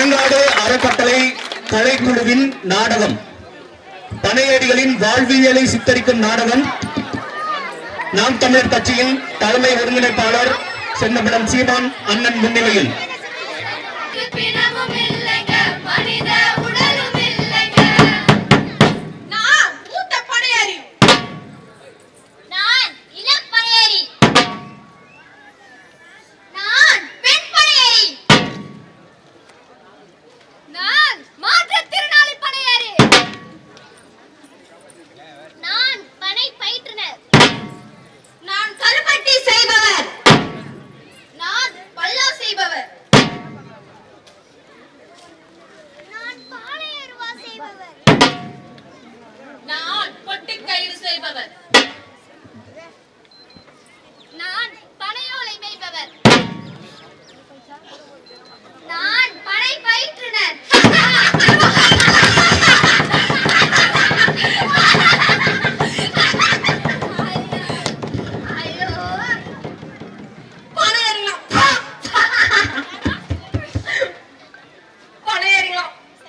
பழங்காடு அறக்கட்டளை கலைக்குழுவின் நாடகம் பனையடிகளின் வாழ்வியலை சித்தரிக்கும் நாடகம் நாம் தமிழர் கட்சியின் தலைமை ஒருங்கிணைப்பாளர் சென்னபடம் சீமான் அண்ணன் முன்னிலையில் பிணமும் இல்லைங்க மனித உடலும் இல்லைங்க நான் மூத்த படையேறி நான் இளம் படையேறி நான் பெண் படையேறி நான் மாற்றுத்திறனாளி படையேறி நான் பனை பயிற்றுனர் நான் கருப்பட்டி செய்பவர் நான் பல்லா செய்பவர் நான் பாளையருவா செய்பவர் நான் பொட்டி கயிறு செய்பவர் நான் பனையோலை மேய்ப்பவர் நான் பனை பயிற்றுனர் ஐயோ பனையறிலாம் பனையறிலாம்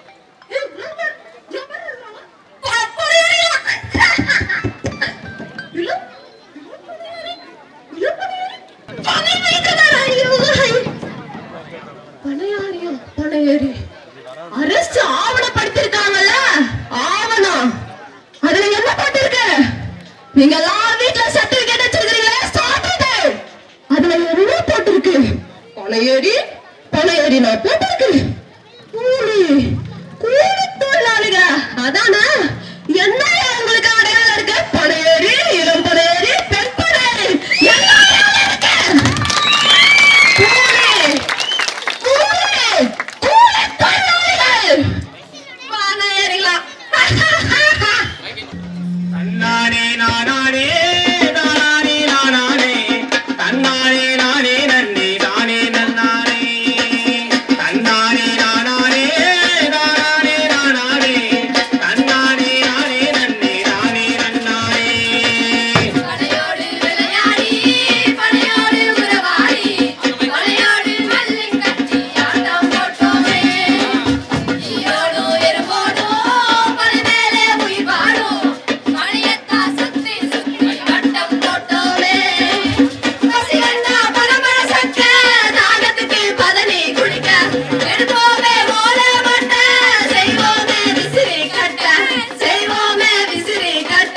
பனையாரியம் பனையேறி அரசு ஆவணப்படுத்திருக்காங்கல்ல ஆவணம் அதுல என்ன போட்டிருக்கு நீங்க எல்லாம் வீட்டுல சர்டிபிகேட் வச்சிருக்கீங்களே சான்றிதழ் அதுல என்ன போட்டிருக்கு பனையேறி பனையேறி நான் போட்டிருக்கு கூலி கூலி தொழிலாளிங்க அதானே என்ன உங்களுக்கு அடையாளம் இருக்கு பனையேறி இளம் பனையேறி பெண் பனையேறி என்ன அடையாளம் இருக்கு கூலி கூலி கூலி தொழிலாளிகள் பனையேறிலாம் தன்னானே நானானே நானானே நானானே தன்னானே நானே நன்னே நானே நன்னானே தன்னானே நானானே நானானே நானானே தன்னானே நானே நன்னே நானே நன்னானே பனையோடு விளையாடி பனையோடு உறவாடி பனையோடு மல்லிங் கட்டி ஆட்டம் போட்டோமே ஈரோடும் எறும்போடும் பனை மேலே உயிர் வாடும் பனையத்தா சுத்தி சுத்தி வட்டம் போட்டோமே பசி கண்டா பனமர சக்க தாகத்துக்கு பதனி குடிக்க எடுப்போமே ஓல மட்ட செய்வோமே விசிறி கட்ட செய்வோமே விசிறி கட்ட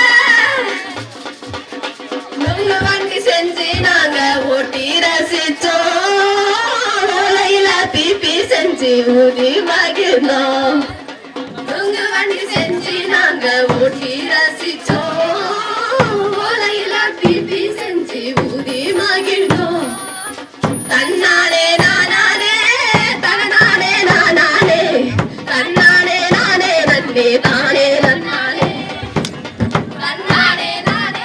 நுங்கு வண்டி செஞ்சு நாங்க ஓட்டி ரசிச்சோம் ஓலையில பிபி செஞ்சு ஊதி மகிழ்ந்தோம் நுங்கு வண்டி செஞ்சு நாங்க ஓட்டி ரசிச்சோம் ஓலையில பிபி செஞ்சு ஊதி மகிழ்ந்தோம் தன்னாலே நானானே தனநானே நானானே தன்னானே நானே நன்னே தானே நன்னானே தன்னானே நானே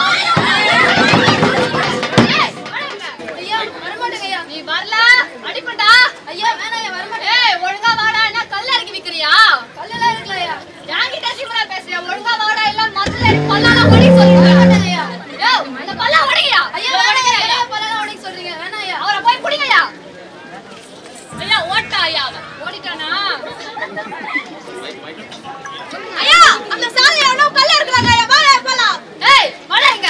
ஐயா வரமாட்டேங்கய்யா நீ வரல அடிப்பண்டா ஐயா வேணாம் வரமாட்டேன் ஏய் ஒழுங்கா வாடா என்ன கல்ல இறக்கி விக்கிறியா கல்லெல்லாம் இருக்கலையா என்கிட்ட சிவரா பேசுறியா ஒழுங்கா வாடா இல்ல மதுல பல்லால ஒடி சொல்லுங்க ஐயா யோ அந்த பல்லா ஒடியா ஐயா வேணாம் பல்லால ஒடி சொல்றீங்க வேணாம் ஐயா அவரை போய் புடிங்கய்யா ஐயா ஓட்டா ஐயா அவன் ஓடிட்டானா ஐயா அந்த சாலை எவனோ கல்ல இருக்கலாங்க ஐயா வாடா போலாம் ஏய் வாடா இங்க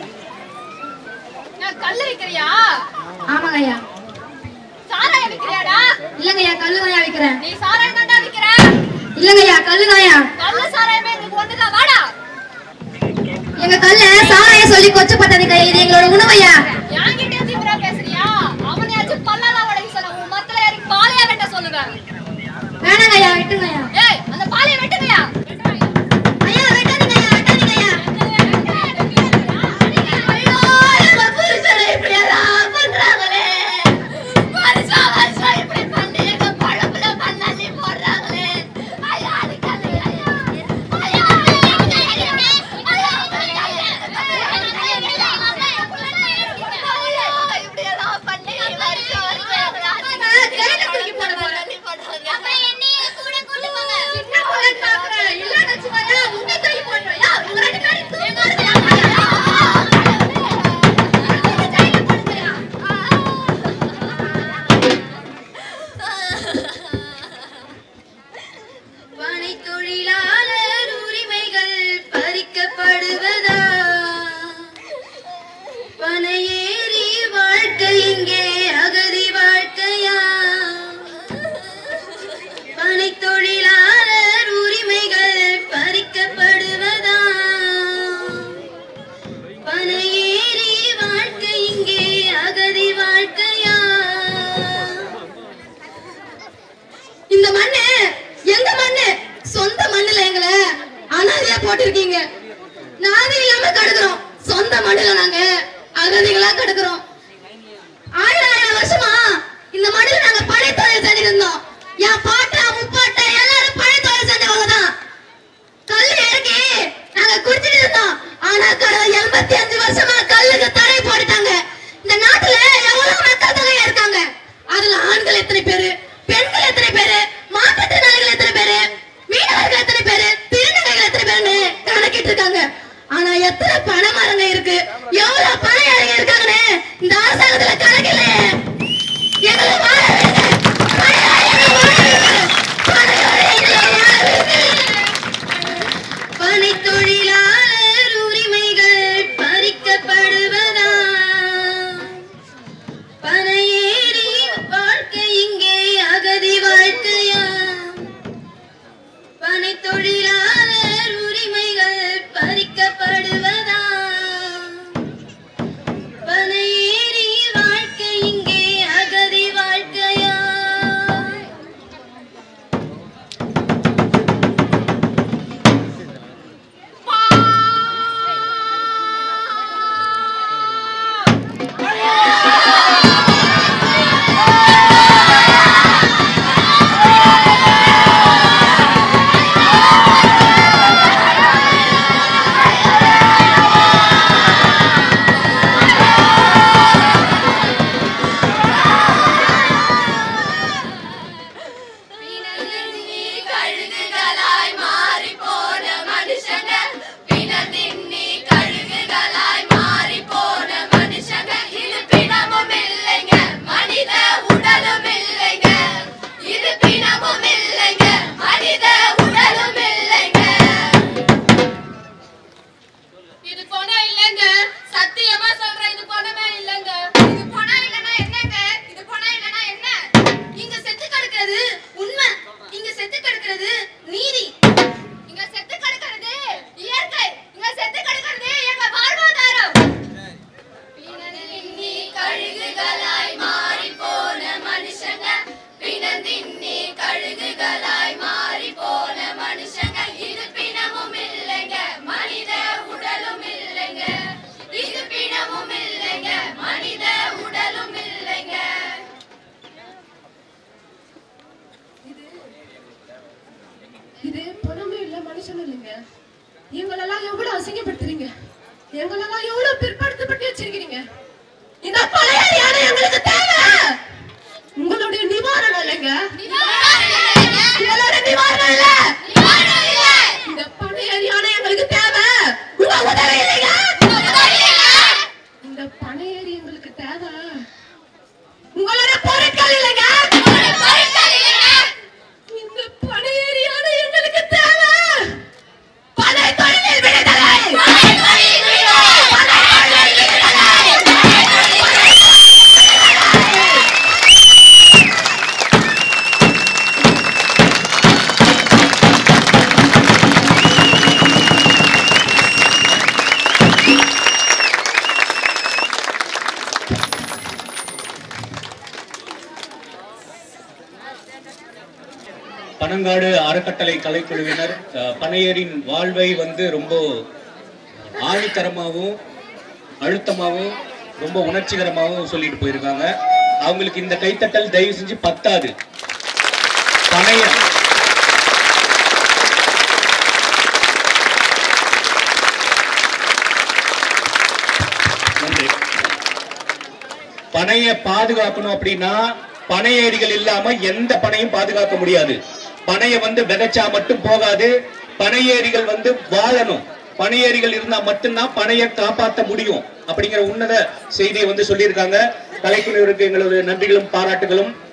நான் கல்லு விக்கிறியா ஆமாங்க ஐயா சாராயம் விக்கிறியாடா இல்லங்க ஐயா கல்லு தாயா விக்கிறேன் நீ சாராயம் தான்டா விக்கிற இல்லங்க ஐயா கல்லு தாயா கல்லு சாராயமே எங்களுக்கு ஒண்ணுதான் வாடா எங்க கல்ல சாராய சொல்லி கொச்சப்பட்டதுங்க இது எங்களோட உணவையா என்கிட்ட திமிரா பேசுறியா அவனையாச்சும் பல்லால உடைக்க சொல்ல உன் மத்தல ஏறி பாலையா வெட்ட சொல்லுவேன் வேணாங்க ஐயா விட்டுங்க ஐயா ஏய் அந்த பாலைய வெட்டுங்கயா ஐயா வெட்டாதீங்க ஐயா வெட்டாதீங்க ஐயா ஐயோ எங்க புருஷனை இப்படி எல்லாம் பண்றாங்களே வருஷா வருஷம் இப்படி பண்ணி எங்க பழப்புல பண்ணி போடுறாங்களே ஐயா அடிக்காதீங்க ஐயா ஐயா இப்படி எல்லாம் பண்ணி வருஷம் வருஷம் கிணத்துல தூக்கி போட போறேன். அப்புறம் என்னைய கூட கூட்டு போங்க பனை தொழிலாளர் உரிமைகள் பறிக்கப்படுவதா பனையேறி வாழ்க்கை இங்கே அகதி வாழ்க்கையா பனை தொழிலாளர் உரிமைகள் பறிக்கப்படுவதா பனையேறி வாழ்க்கை இங்கே அகதி வாழ்க்கையா இந்த மண்ணு எங்க மண்ணு சொந்த மண்ணுல எங்களை அனாதையா போட்டிருக்கீங்க நாதி இல்லாம கடுக்கிறோம் சொந்த மண்ணுல நாங்க அகதிகளா கடுக்கிறோம் ஆயிரம் ஆயிரம் வருஷமா இந்த மண்ணுல நாங்க படைத்தொழில் செஞ்சுட்டு இருந்தோம் என் பாட்டா முப்பாட்டா எல்லாரும் படைத்தொழில் செஞ்சவங்க தான் கல்லு இறக்கி நாங்க குடிச்சிட்டு இருந்தோம் ஆனா கடந்த எண்பத்தி அஞ்சு வருஷமா கல்லுக்கு தடை போட்டுட்டாங்க இந்த நாட்டுல எவ்வளவு மக்கள் தொகை இருக்காங்க அதுல ஆண்கள் எத்தனை பேரு பெண்கள் எத்தனை பேரு மாற்றுத்திறனாளிகள் எத்தனை பேரு மீனவர்கள் எத்தனை பேரு திருநங்கைகள் எத்தனை பேருன்னு கணக்கிட்டு இருக்காங்க ஆனா எத்தனை பனை மரங்க இருக்கு எவ்வளவு பனை ஏழைங்க இருக்காங்கன்னு இந்த அரசாங்கத்துல கணக்கில்லையே எங்களை வாழ வைங்க. பனை ஏழைகளை வாழ வைங்க. பனை ஏழைகளை வாழ வைங்க. பனை தொழிலாளர் உரிமைகள் பறிக்கப்படுவதா பனையேறி வாழ்க்கை இங்கே அகதி வாழ்க்கையா பனை தொழிலாளர் உரிமைகள் பறிக்கப்படுவதா பனையேறி வாழ்க்கை இங்கே அகதி வாழ்க்கையா கழுகுகளாய் மாறி போன மனுஷங்க பிணதின்னி கழுகுகளாய் மாறி போன மனுஷங்க இது பிணமும் இல்லைங்க மனித உடலும் இல்லைங்க இது பிணமும் இல்லைங்க மனித உடலும் இல்லைங்க இது பணம் இல்லைங்க சத்தியமா சொல்றேன் இது பணமே இல்லைங்க இது பணம் இல்லைன்னா என்னங்க இது பணம் இல்லைன்னா என்ன இங்க செத்து கிடக்கிறது உண்மை இங்க செத்து கிடக்கிறது நீதி இங்க செத்து கிடக்கிறது இயற்கை இங்க செத்து கிடக்கிறது எங்க வாழ்வாதாரம் பிணந்தின்னி கழுகுகளாய் மாறி போன மனுஷங்க பிணந்தின்னி கழுகுகளாய் மாறி போன மனுஷங்க இது பிணமும் இல்லைங்க மனித உடலும் இல்லைங்க இது பிணமும் இல்லைங்க மனித உடலும் இல்லைங்க இது பணமே இல்ல மனுஷன் இல்லைங்க எங்களெல்லாம் எவ்வளவு அசிங்கப்படுத்துறீங்க எங்களெல்லாம் எவ்வளவு பிற்படுத்தப்பட்டு வச்சிருக்கீங்க இந்த பழைய யானை எங்களுக்கு தேவை உங்களுடைய நிவாரணம் இல்லைங்க உங்களோட நிவாரணம் இல்ல இந்த பழைய யானை எங்களுக்கு தேவை உங்க உதவி இல்லைங்க இந்த பனையேறி எங்களுக்கு தேவை உங்களோட பொருட்கள் இல்லைங்க இந்த பனையேறி யானை எங்களுக்கு தேவை பனை தொழிலில் விடுதலை பனங்காடு அறக்கட்டளை கலைக்குழுவினர் அஹ், பனையரின் வாழ்வை வந்து ரொம்ப ஆணித்தரமாகவும் அழுத்தமாகவும் ரொம்ப உணர்ச்சிகரமாகவும் சொல்லிட்டு போயிருக்காங்க அவங்களுக்கு இந்த கைத்தட்டல் தயவு செஞ்சு பத்தாது பனைய நன்றி பனைய பாதுகாக்கணும் அப்படின்னா பனை ஏரிகள் இல்லாம எந்த பனையும் பாதுகாக்க முடியாது பனைய வந்து விதைச்சா மட்டும் போகாது பனை ஏரிகள் வந்து வாழணும் பனை ஏரிகள் இருந்தா மட்டும்தான் பனையை காப்பாற்ற முடியும் அப்படிங்கிற உன்னத செய்தியை வந்து சொல்லியிருக்காங்க கலைக்குழுவிற்கு எங்களுடைய நன்றிகளும் பாராட்டுகளும்